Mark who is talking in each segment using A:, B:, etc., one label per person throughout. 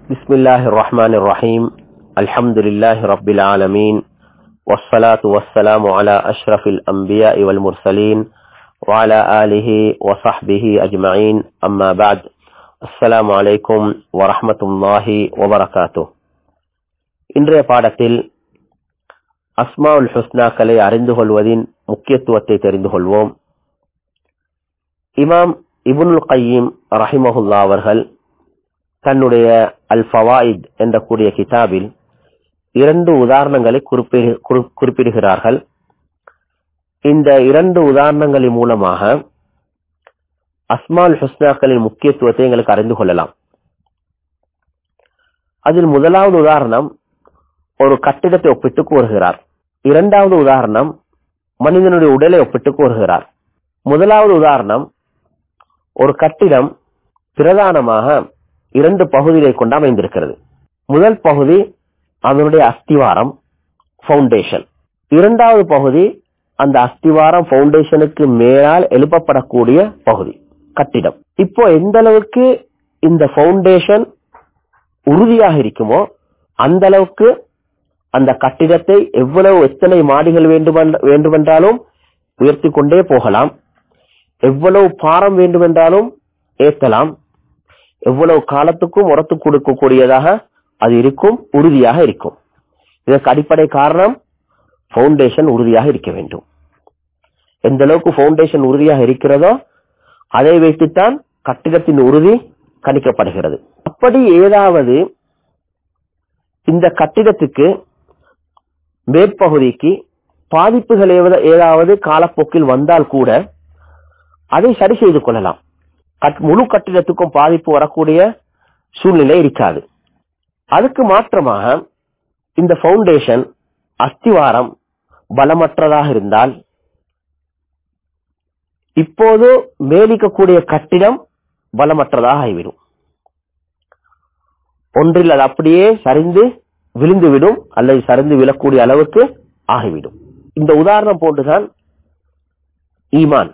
A: بسم الله الرحمن الرحيم الحمد لله رب العالمين والصلاة والسلام على أشرف الأنبياء والمرسلين وعلى آله وصحبه أجمعين أما بعد السلام عليكم ورحمة الله وبركاته இன்றைய பாடத்தில் அஸ்மாவுல் ஹுஸ்னாக்களை அறிந்து கொள்வதின் முக்கியத்துவத்தை தெரிந்து கொள்வோம் இமாம் இபுனுல் கையீம் ரஹிமஹுல்லா அவர்கள் தன்னுடைய அல் ஃபவாயித் என்ற கூடிய கிதாபில் இரண்டு உதாரணங்களை குறிப்பிடு- குறி- குறிப்பிடுகிறார்கள் இந்த இரண்டு உதாரணங்களின் மூலமாக அஸ்மால் ஹுஸ்னாக்களின் முக்கியத்துவத்தை எங்களுக்கு அறிந்து கொள்ளலாம் அதில் முதலாவது உதாரணம் ஒரு கட்டிடத்தை ஒப்பிட்டு கூறுகிறார் இரண்டாவது உதாரணம் மனிதனுடைய உடலை ஒப்பிட்டு கூறுகிறார் முதலாவது உதாரணம் ஒரு கட்டிடம் பிரதானமாக இரண்டு பகுதிகளை கொண்டு அமைந்திருக்கிறது முதல் பகுதி அதனுடைய அஸ்திவாரம் ஃபவுண்டேஷன் இரண்டாவது பகுதி அந்த அஸ்திவாரம் ஃபவுண்டேஷனுக்கு மேலால் எழுப்பப்படக்கூடிய பகுதி கட்டிடம் இப்போ எந்த அளவுக்கு இந்த ஃபவுண்டேஷன் உறுதியாக இருக்குமோ அந்த அளவுக்கு அந்த கட்டிடத்தை எவ்வளவு எத்தனை மாடிகள் வேண்டுமென்ற- வேண்டுமென்றாலும் உயர்த்தி கொண்டே போகலாம் எவ்வளவு பாரம் வேண்டுமென்றாலும் ஏத்தலாம் எவ்வளவு காலத்துக்கும் உரத்து கொடுக்கக்கூடியதாக அது இருக்கும் உறுதியாக இருக்கும் இதற்கு அடிப்படை காரணம் ஃபவுண்டேஷன் உறுதியாக இருக்க வேண்டும் எந்த அளவுக்கு ஃபவுண்டேஷன் உறுதியாக இருக்கிறதோ அதை வைத்துத்தான் கட்டிடத்தின் உறுதி கணிக்கப்படுகிறது அப்படி ஏதாவது இந்த கட்டிடத்துக்கு மேற்பகுதிக்கு பாதிப்புகள் ஏவத- ஏதாவது காலப்போக்கில் வந்தால் கூட அதை சரி செய்து கொள்ளலாம் கட்- முழு கட்டிடத்துக்கும் பாதிப்பு வரக்கூடிய சூழ்நிலை இருக்காது அதுக்கு மாற்றமாக இந்த ஃபவுண்டேஷன் அஸ்திவாரம் பலமற்றதாக இருந்தால் இப்போது மேலிக்கக்கூடிய கட்டிடம் பலமற்றதாக ஆகிவிடும் ஒன்றில் அது அப்படியே சரிந்து விழுந்துவிடும் அல்லது சரிந்து விழக்கூடிய அளவுக்கு ஆகிவிடும் இந்த உதாரணம் போன்றுதான் ஈமான்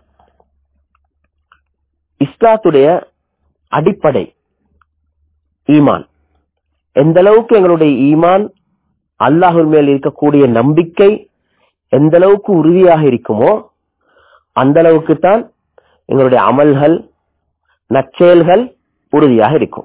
A: இஸ்லாத்துடைய அடிப்படை ஈமான் எந்த அளவுக்கு எங்களுடைய ஈமான் அல்லாஹின் மேல் இருக்கக்கூடிய நம்பிக்கை எந்த அளவுக்கு உறுதியாக இருக்குமோ அந்த அளவுக்கு தான் எங்களுடைய அமல்கள் நற்செயல்கள் உறுதியாக இருக்கும்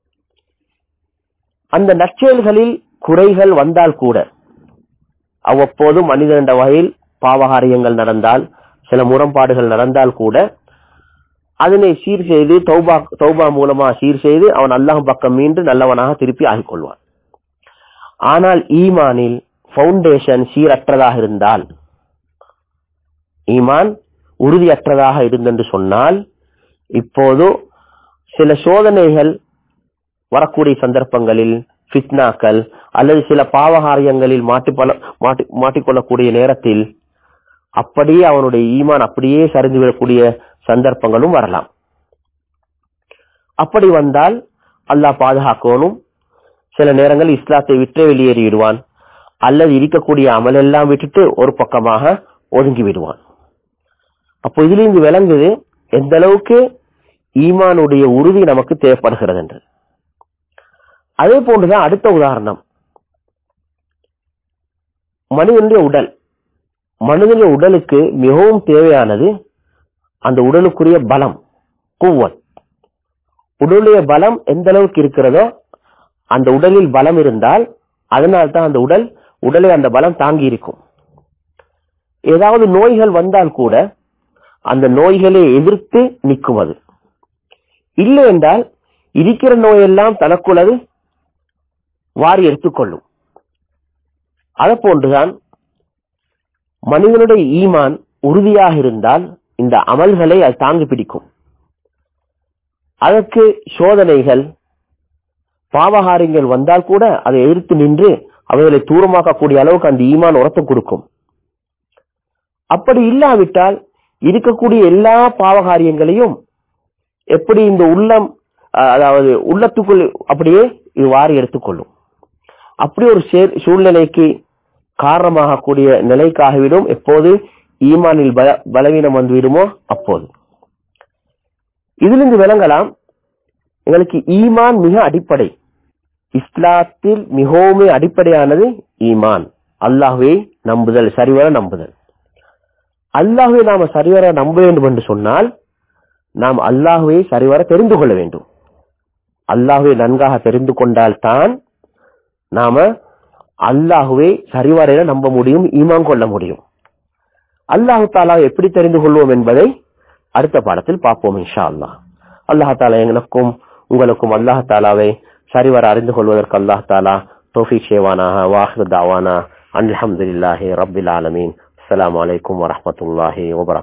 A: அந்த நற்செயல்களில் குறைகள் வந்தால் கூட அவ்வப்போது மனிதன் என்ற வகையில் பாவகாரியங்கள் நடந்தால் சில முரண்பாடுகள் நடந்தால் கூட அதனை சீர் செய்து தௌபா தௌபா மூலமா சீர் செய்து அவன் அல்லாஹ் பக்கம் மீண்டு நல்லவனாக திருப்பி ஆகிக் கொள்வான் ஆனால் ஈமானில் ஃபவுண்டேஷன் சீரற்றதாக இருந்தால் ஈமான் உறுதியற்றதாக இருந்தென்று சொன்னால் இப்போது சில சோதனைகள் வரக்கூடிய சந்தர்ப்பங்களில் ஃபித்னாக்கள் அல்லது சில பாவகாரியங்களில் மாட்டிப்பல மாட்டி மாட்டிக்கொள்ளக்கூடிய நேரத்தில் அப்படியே அவனுடைய ஈமான் அப்படியே சரிந்து விடக்கூடிய சந்தர்ப்பங்களும் வரலாம் அப்படி வந்தால் அல்லாஹ் பாதுகாக்கணும் சில நேரங்கள் இஸ்லாத்தை விட்டே வெளியேறிவிடுவான் அல்லது இருக்கக்கூடிய அமலெல்லாம் விட்டுட்டு ஒரு பக்கமாக ஒதுங்கி விடுவான் அப்போ இதிலிருந்து விளங்குது எந்த அளவுக்கு ஈமானுடைய உறுதி நமக்கு தேவைப்படுகிறது என்று அதே போன்றுதான் அடுத்த உதாரணம் மனிதனுடைய உடல் மனிதனுடைய உடலுக்கு மிகவும் தேவையானது அந்த உடலுக்குரிய பலம் குவத் உடலுடைய பலம் எந்த அளவுக்கு இருக்கிறதோ அந்த உடலில் பலம் இருந்தால் அதனால் தான் அந்த உடல் உடலை அந்த பலம் தாங்கி இருக்கும் ஏதாவது நோய்கள் வந்தால் கூட அந்த நோய்களை எதிர்த்து நிற்கும் அது இல்லை என்றால் இருக்கிற நோயெல்லாம் தனக்குள்ளது வாரி எடுத்துக்கொள்ளும் அதை போன்றுதான் மனிதனுடைய ஈமான் உறுதியாக இருந்தால் இந்த அமல்களை அது தாங்கி பிடிக்கும் அதற்கு சோதனைகள் பாவகாரியங்கள் வந்தால் கூட அதை எதிர்த்து நின்று அவைகளை தூரமாக்கக்கூடிய அளவுக்கு அந்த ஈமான் உரத்தம் கொடுக்கும் அப்படி இல்லாவிட்டால் இருக்கக்கூடிய எல்லா பாவகாரியங்களையும் எப்படி இந்த உள்ளம் அஹ், அதாவது உள்ளத்துக்குள் அப்படியே இது வாரி எடுத்துக்கொள்ளும் அப்படி ஒரு சே- சூழ்நிலைக்கு காரணமாகக்கூடிய நிலைக்காகிவிடும் எப்போது ஈமானில் பல பலவீனம் வந்துவிடுமோ அப்போது இதிலிருந்து விளங்கலாம் எங்களுக்கு ஈமான் மிக அடிப்படை இஸ்லாத்தில் மிகவும் அடிப்படையானது ஈமான் அல்லாஹ்வை நம்புதல் சரிவர நம்புதல் அல்லாஹ்வை நாம சரிவர நம்ப வேண்டும் என்று சொன்னால் நாம் அல்லாஹ்வை சரிவர தெரிந்து கொள்ள வேண்டும் அல்லாஹ்வை நன்காக தெரிந்து கொண்டால் தான் நாம அல்லாஹுவை சரிவரையில நம்ப முடியும் ஈமான் கொள்ள முடியும் அல்லாஹு தாலா எப்படி தெரிந்து கொள்வோம் என்பதை அடுத்த பாடத்தில் பார்ப்போம் இன்ஷா அல்லாஹ் அல்லாஹ் தாலா எனக்கும் உங்களுக்கும் அல்லாஹ் தாலாவை சரிவர அறிந்து கொள்வதற்கு அல்லாஹ் தாலா தோஃபிக் ஷேவானாக வாஹிர் தாவானா அல்ஹம்துலில்லாஹி ரப்பில் ஆலமீன் அஸ்ஸலாமு அலைக்கும் வரஹ்மத்துல்லாஹி வபரகாத்துஹு